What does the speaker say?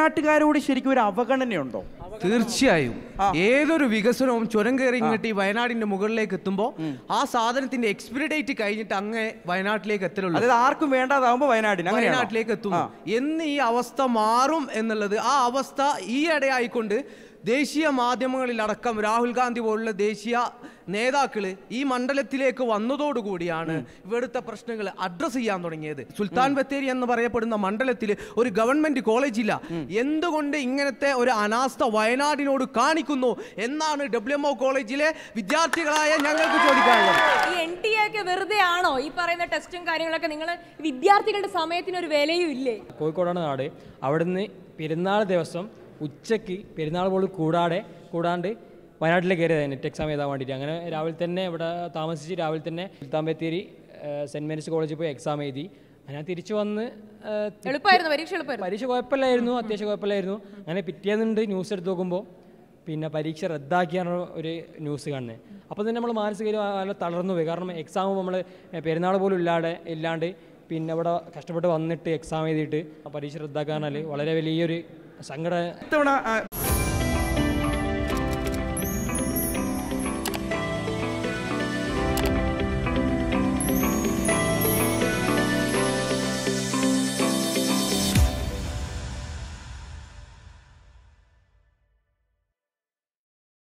വയനാട്ടുകാരോട് ശരിക്കും ഒരു അവഗണനയുണ്ടോ തീർച്ചയായും ഏതൊരു വികസനവും ചുരം കയറി ഇങ്ങോട്ട് ഈ വയനാടിന്റെ മുകളിലേക്ക് എത്തുമ്പോൾ ആ സാധനത്തിന്റെ എക്സ്പിരി ഡേറ്റ് കഴിഞ്ഞിട്ട് അങ്ങേ വയനാട്ടിലേക്ക് എത്തലുള്ളൂ അതായത് ആർക്കും വേണ്ടാതാവുമ്പോ വയനാടിന് അങ്ങനെയാണോ? വയനാട്ടിലേക്ക് എത്തുന്നു ആ. എന്ന് ഈ അവസ്ഥ മാറും എന്നുള്ളത് ആ അവസ്ഥ ഈ ഇടയായിക്കൊണ്ട് ദേശീയ മാധ്യമങ്ങളിലടക്കം രാഹുൽ ഗാന്ധി പോലുള്ള ദേശീയ നേതാക്കള് ഈ മണ്ഡലത്തിലേക്ക് വന്നതോടുകൂടിയാണ് ഇവിടുത്തെ പ്രശ്നങ്ങൾ അഡ്രസ് ചെയ്യാൻ തുടങ്ങിയത് സുൽത്താൻ ബത്തേരി എന്ന് പറയപ്പെടുന്ന മണ്ഡലത്തിൽ ഒരു ഗവൺമെന്റ് കോളേജ് ഇല്ല എന്തുകൊണ്ട് ഇങ്ങനത്തെ ഒരു അനാസ്ഥ വയനാടിനോട് കാണിക്കുന്നു എന്നാണ് ഡബ്ല്യു എം ഒ കോളേജിലെ വിദ്യാർത്ഥികളായ ഞങ്ങൾക്ക് ചോദിക്കാനുള്ളത് ഈ എൻ ടി എ ഒക്കെ വെറുതെ ആണോ ഈ പറയുന്ന ടെസ്റ്റും കാര്യങ്ങളൊക്കെ നിങ്ങൾ വിദ്യാർത്ഥികളുടെ സമയത്തിന് ഒരു വിലയും ഇല്ലേ കോഴിക്കോടാണ് നാട് അവിടുന്ന് പെരുന്നാൾ ദിവസം ഉച്ചയ്ക്ക് പെരുന്നാൾ പോലും കൂടാതെ കൂടാണ്ട് വയനാട്ടിലേക്ക് കയറിയതാണ് നെറ്റ് എക്സാം എഴുതാൻ വേണ്ടിയിട്ട് അങ്ങനെ രാവിലെ തന്നെ ഇവിടെ താമസിച്ച് രാവിലെ തന്നെ സുൽത്താൻ ബത്തേരി സെൻറ് മേരീസ് കോളേജിൽ പോയി എക്സാം എഴുതി അങ്ങനെ തിരിച്ചു വന്ന് ആ, തി- എളുപ്പമായിരുന്നു പരീക്ഷ എളുപ്പമായിരുന്നു പരീക്ഷ കുഴപ്പമില്ലായിരുന്നു അത്യാവശ്യം കുഴപ്പമില്ലായിരുന്നു അങ്ങനെ പിറ്റേന്നുണ്ട് ന്യൂസ് എടുത്ത് നോക്കുമ്പോൾ പിന്നെ പരീക്ഷ റദ്ദാക്കിയാണ് ഒരു ന്യൂസ് കാണുന്നത് അപ്പോൾ തന്നെ നമ്മൾ മാനസികമായി നല്ല തളർന്നു പോയി കാരണം എക്സാം നമ്മൾ പെരുന്നാൾ പോലും ഇല്ലാതെ ഇല്ലാണ്ട് പിന്നെ ഇവിടെ കഷ്ടപ്പെട്ട് വന്നിട്ട് എക്സാം എഴുതിയിട്ട് ആ പരീക്ഷ റദ്ദാക്കാനാൽ വളരെ വലിയൊരു സങ്കട ഇത്തവണ ആ,